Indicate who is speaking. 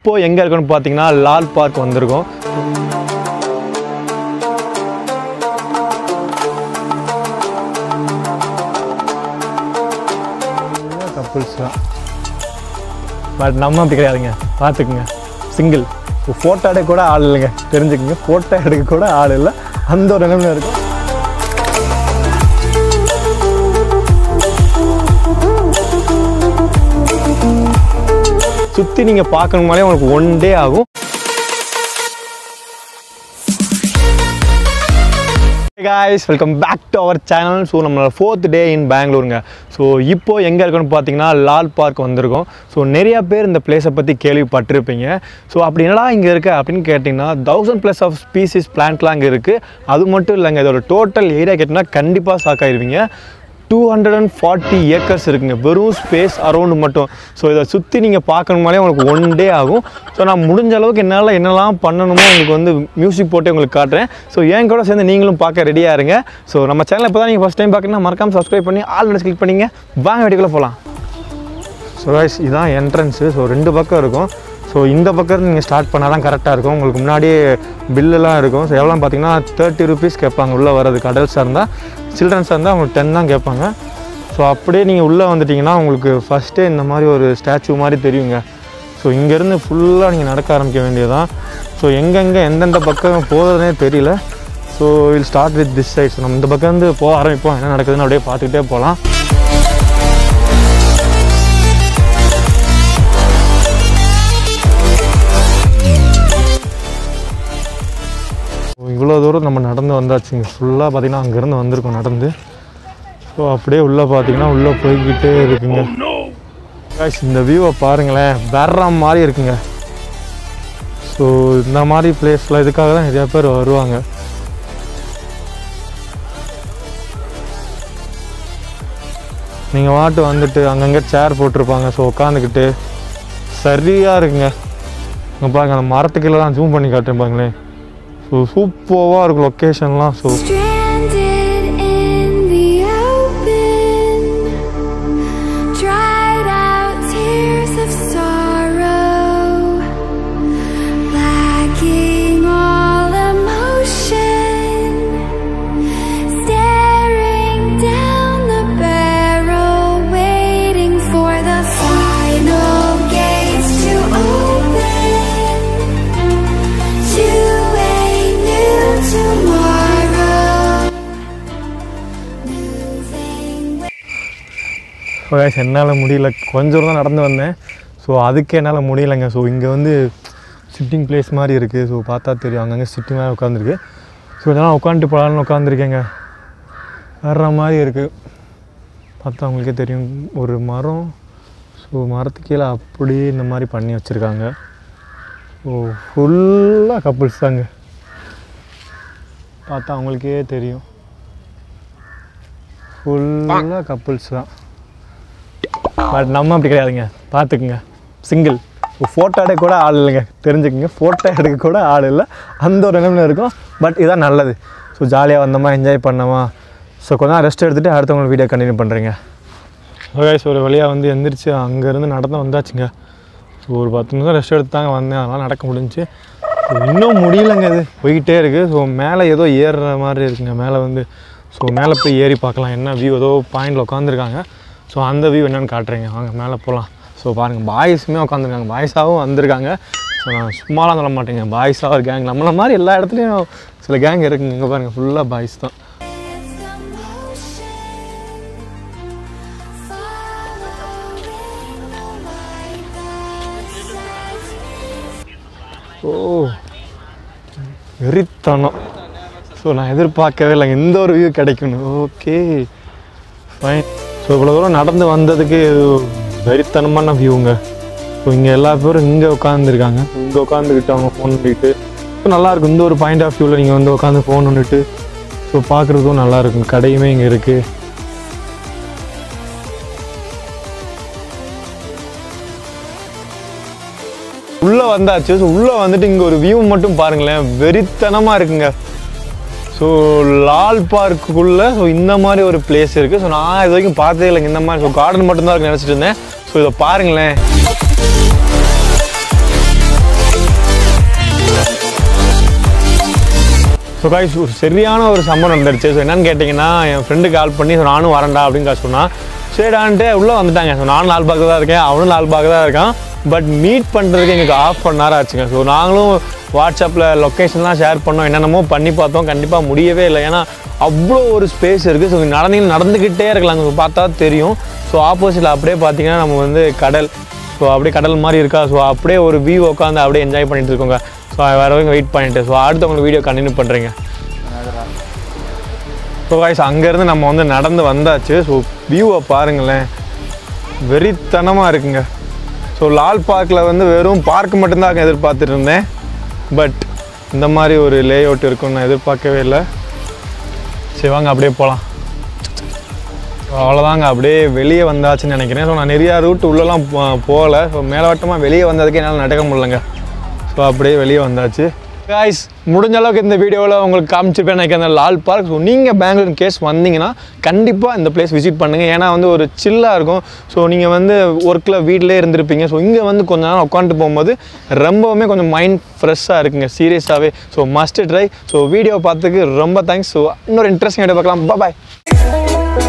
Speaker 1: இப்போ எங்கே இருக்கோம்னு பார்த்தீங்கன்னா லால் பார்க் வந்திருக்கோம் கப்புள்ஸ் தான் பட் நம்ம அப்படி கிடையாதுங்க பார்த்துக்குங்க சிங்கிள் ஃபோட்டோ எடுக்க கூட ஆள் இல்லைங்க தெரிஞ்சுக்கங்க ஃபோட்டோ எடுக்க கூட ஆள் இல்லை அந்த ஒரு நிலைமையில இருக்கும் சுற்றி நீங்கள் பார்க்கணுமாலே உங்களுக்கு ஒன் டே ஆகும் guys welcome back to our channel so நம்மளோட ஃபோர்த் டே இன் பெங்களூருங்க ஸோ இப்போ எங்கே இருக்கோம்னு பார்த்தீங்கன்னா லால் பார்க் வந்திருக்கோம் ஸோ நிறைய பேர் இந்த பிளேஸை பற்றி கேள்விப்பட்டிருப்பீங்க ஸோ அப்படி என்னடா இங்கே இருக்கு அப்படின்னு கேட்டிங்கன்னா தௌசண்ட் ப்ளஸ் ஆஃப் ஸ்பீசிஸ் பிளான்ட்லாம் இங்கே இருக்குது அது மட்டும் இல்லைங்க இதோட டோட்டல் ஏரியா கேட்டிங்கன்னா கண்டிப்பாக shock two hundred and forty acres இருக்குங்க வெறும் ஸ்பேஸ் அரௌண்டு மட்டும் ஸோ இதை சுற்றி நீங்கள் பார்க்கணுமாலே உங்களுக்கு ஒன் டே ஆகும் ஸோ நான் முடிஞ்ச அளவுக்கு என்னால் என்னெல்லாம் பண்ணணுமோ உங்களுக்கு வந்து மியூசிக் போட்டு உங்களுக்கு காட்டுறேன் ஸோ என் கூட சேர்ந்து நீங்களும் பார்க்க ரெடியாக இருங்க ஸோ நம்ம சேனல் இப்போ தான் நீங்கள் ஃபஸ்ட் டைம் பார்க்கணும்னா மறக்காம சப்ஸ்கிரைப் பண்ணி ஆல் நோட்ஸ் கிளிக் பண்ணிங்க வாங்க வீட்டுக்குள்ளே போகலாம் ஸோ கைஸ் இதான் என்ட்ரன்ஸு ஸோ ரெண்டு பக்கம் இருக்கும் ஸோ இந்த பக்கம் நீங்கள் ஸ்டார்ட் பண்ணால் தான் கரெக்டாக இருக்கும் உங்களுக்கு முன்னாடியே பில்லெல்லாம் இருக்கும் ஸோ எவ்வளோ பார்த்தீங்கன்னா தேர்ட்டி ருபீஸ் கேட்பாங்க உள்ளே வர்றதுக்கு அடல்ட்ஸாக இருந்தால் சில்ட்ரன்ஸாக இருந்தால் உங்களுக்கு டென் தான் கேட்பாங்க ஸோ அப்படியே நீங்கள் உள்ளே வந்துட்டிங்கன்னா உங்களுக்கு ஃபஸ்ட்டே இந்த மாதிரி ஒரு ஸ்டாச்சு மாதிரி தெரியுங்க ஸோ இங்கேருந்து ஃபுல்லாக நீங்கள் நடக்க ஆரம்பிக்க வேண்டியதுதான் ஸோ எங்கெங்கே எந்தெந்த பக்கம் போகிறதுனே தெரியல so will start with this side so நம்ம இந்த பக்கம் வந்து போக ஆரம்பிப்போம் என்ன நடக்குதுன்னு அப்படியே பார்த்துக்கிட்டே போகலாம் இவ்வளோ தூரம் நம்ம நடந்து வந்தாச்சுங்க ஃபுல்லாக பார்த்தீங்கன்னா அங்கேருந்து வந்திருக்கோம் நடந்து ஸோ அப்படியே உள்ளே பார்த்தீங்கன்னா உள்ளே போய்கிட்டே இருக்குங்க Guys, இந்த வியூவை பாருங்களேன் வேற மாதிரி இருக்குங்க ஸோ இந்த மாதிரி பிளேஸில் இதுக்காக தான் நிறையா பேர் வருவாங்க நீங்கள் வாட்டு வந்துட்டு அங்கங்கே சேர் போட்டிருப்பாங்க ஸோ உட்காந்துக்கிட்டு சரியாக இருக்குங்க இங்கே பாருங்க அந்த மரத்துக்கீழே தான் ஜூம் பண்ணி காட்டுறேன் பாருங்களேன் ஸோ சூப்பராக இருக்கும் லொக்கேஷன்லாம் so
Speaker 2: Stranded in the open, dried out tears of sorrow, lacking all emotion, staring down the barrel, waiting for the final gates to open to a new tomorrow. Moving
Speaker 1: guys என்னால் முடியல கொஞ்சம் தூரம் தான் நடந்து வந்தேன் ஸோ அதுக்கே என்னால் முடியலைங்க ஸோ இங்கே வந்து சிட்டிங் பிளேஸ் மாதிரி இருக்குது ஸோ பார்த்தா தெரியும் அங்கங்கே சிட்டிங் மாதிரி உட்காந்துருக்கு ஸோ இதெல்லாம் உட்காந்துட்டு போகலான்னு உட்காந்துருக்கேங்க வர்ற மாதிரி இருக்குது பார்த்தா உங்களுக்கே தெரியும் ஒரு மரம் ஸோ மரத்துக்கு கீழே அப்படியே இந்த மாதிரி பண்ணி வச்சுருக்காங்க ஓ ஃபுல்லாக கப்புள்ஸ் தாங்க பார்த்தா உங்களுக்கே தெரியும் ஃபுல்லாக கப்புள்ஸ் தான் பட் நம்ம அப்படி கிடையாதுங்க பார்த்துக்குங்க சிங்கிள் ஃபோட்டோ எடுக்க கூட ஆள் இல்லைங்க தெரிஞ்சுக்கங்க ஃபோட்டோ எடுக்க கூட ஆள் இல்லை அந்த ஒரு நிலைமையில இருக்கும் பட் இதான் நல்லது ஸோ ஜாலியாக வந்தோமா என்ஜாய் பண்ணோமா ஸோ கொஞ்ச நேரம் ரெஸ்ட் எடுத்துகிட்டு அடுத்தவங்க வீடியோ கண்டினியூ பண்ணுறீங்க ஸோ ஒரு வழியாக வந்து எந்திரிச்சு அங்கேருந்து நடந்து வந்தாச்சுங்க ஸோ ஒரு பத்து நிமிஷம் ரெஸ்ட் எடுத்து தாங்க வந்தேன் அதனால் நடக்க முடிஞ்சுச்சு So, இன்னும் முடியலங்க இது போய்கிட்டே இருக்குது ஸோ மேலே ஏதோ ஏறுற மாதிரி இருக்குங்க மேலே வந்து ஸோ மேலே போய் ஏறி பார்க்கலாம் என்ன வியூ ஏதோ பாயிண்டில் உட்காந்துருக்காங்க ஸோ அந்த வியூ என்னென்னு காட்டுறேங்க வாங்க மேலே போகலாம் ஸோ பாருங்கள் பாய்ஸுமே உட்காந்துருக்காங்க பாய்ஸாகவும் வந்திருக்காங்க ஸோ நான் சும்மாலாம் சொல்ல மாட்டேங்க பாய்ஸாக ஒரு கேங் நம்மள மாதிரி எல்லா இடத்துலையும் சில கேங் இருக்குங்க இங்கே பாருங்கள் ஃபுல்லாக பாய்ஸ் தான்
Speaker 2: with the motion, following the light that sets me
Speaker 1: ஓ வெறித்தனம் ஸோ நான் எதிர்பார்க்கவே இல்லைங்க இந்த ஒரு வியூ கிடைக்கணும் ஓகே ஃபைன் ஸோ இவ்வளோ தூரம் நடந்து வந்ததுக்கு வெறித்தனமான வியூங்க ஸோ இங்கே எல்லா பேரும் இங்கே உட்காந்துருக்காங்க இங்கே உட்காந்துக்கிட்டு அவங்க ஃபோன் பண்ணிட்டு ஸோ நல்லாயிருக்கும் இந்த ஒரு பாயிண்ட் ஆஃப் வியூவில் நீங்கள் வந்து உட்காந்து ஃபோன் பண்ணிட்டு ஸோ பார்க்குறதுக்கும் நல்லாயிருக்கும் கடையுமே இங்கே இருக்குது உள்ளே வந்தாச்சு ஸோ உள்ளே வந்துட்டு இங்கே ஒரு வியூ மட்டும் பாருங்களேன் வெறித்தனமாக இருக்குங்க ஸோ லால் பார்க்குள்ளே ஸோ இந்த மாதிரி ஒரு பிளேஸ் இருக்குது ஸோ நான் இது வரைக்கும் பார்த்ததே இல்லைங்க இந்த மாதிரி ஸோ கார்டன் மட்டும்தான் இருக்கு நினச்சிட்டு இருந்தேன் ஸோ இதை பாருங்களேன் ஸோ காய்ஸ் ஒரு சரியான ஒரு சம்பவம் நடந்துருச்சு ஸோ என்னன்னு கேட்டிங்கன்னா என் ஃப்ரெண்டு கால் பண்ணி ஸோ நானும் வரேன்டா அப்படின்னு சொன்னான் சரிடான்ட்டு உள்ளே வந்துட்டாங்க ஸோ நானும் லால்பாக் தான் இருக்கேன் அவனும் லால்பாக் தான் இருக்கான் பட் மீட் பண்ணுறதுக்கு எங்களுக்கு ஆஃப் அன் ஹவர் ஆச்சுங்க ஸோ நாங்களும் வாட்ஸ்அப்பில் லொக்கேஷன்லாம் ஷேர் பண்ணோம் என்னென்னமோ பண்ணி பார்த்தோம் கண்டிப்பாக முடியவே இல்லை ஏன்னா அவ்வளோ ஒரு ஸ்பேஸ் இருக்குது ஸோ நடந்து நடந்துக்கிட்டே இருக்கலாம் ஸோ பார்த்தா தெரியும் ஸோ ஆப்போசிட்டில் அப்படியே பார்த்தீங்கன்னா நம்ம வந்து கடல் ஸோ அப்படியே கடல் மாதிரி இருக்கா ஸோ அப்படியே ஒரு வியூ உட்காந்து அப்படியே என்ஜாய் பண்ணிட்டு இருக்கோங்க ஸோ வரவங்க வெயிட் பண்ணிட்டு ஸோ அடுத்து உங்களுக்கு வீடியோ கண்டினியூ பண்ணுறீங்க ஸோ காய்ஸ் அங்கேருந்து நம்ம வந்து நடந்து வந்தாச்சு ஸோ வியூவை பாருங்களேன் வெறித்தனமாக இருக்குங்க ஸோ லால் பார்க்கில் வந்து வெறும் பார்க் மட்டும்தான் எதிர்பார்த்துட்டு இருந்தேன் பட் இந்த மாதிரி ஒரு லே அவுட் இருக்கும்னு நான் எதிர்பார்க்கவே இல்லை சரி வாங்க அப்படியே போகலாம் அவ்வளோதாங்க அப்படியே வெளியே வந்தாச்சுன்னு நினைக்கிறேன் ஸோ நான் நிறையா ரூட் உள்ளெல்லாம் போ- போகல ஸோ மேலோட்டமாக வெளியே வந்ததுக்கே என்னால் நடக்க முடியலங்க ஸோ அப்படியே வெளியே வந்தாச்சு காய்ஸ் முடிஞ்ச அளவுக்கு இந்த வீடியோவில் உங்களுக்கு காமிச்சிருப்பேன் நினைக்கிறேன் அந்த லால் பார்க் ஸோ நீங்கள் பெங்களூர் கேஸ் வந்தீங்கன்னா கண்டிப்பாக இந்த பிளேஸ் விசிட் பண்ணுங்கள் ஏன்னா வந்து ஒரு சில்லாக இருக்கும் ஸோ நீங்கள் வந்து ஒர்க்கில் வீட்டிலே இருந்திருப்பீங்க ஸோ இங்கே வந்து கொஞ்ச நேரம் உட்காந்துட்டு போகும்போது ரொம்பவுமே கொஞ்சம் மைண்ட் ஃப்ரெஷ்ஷாக இருக்குங்க சீரியஸாகவே so must try so video பார்த்ததுக்கு ரொம்ப தேங்க்ஸ் ஸோ இன்னொரு இன்ட்ரெஸ்டிங் வீடியோ பார்க்கலாம் பாய்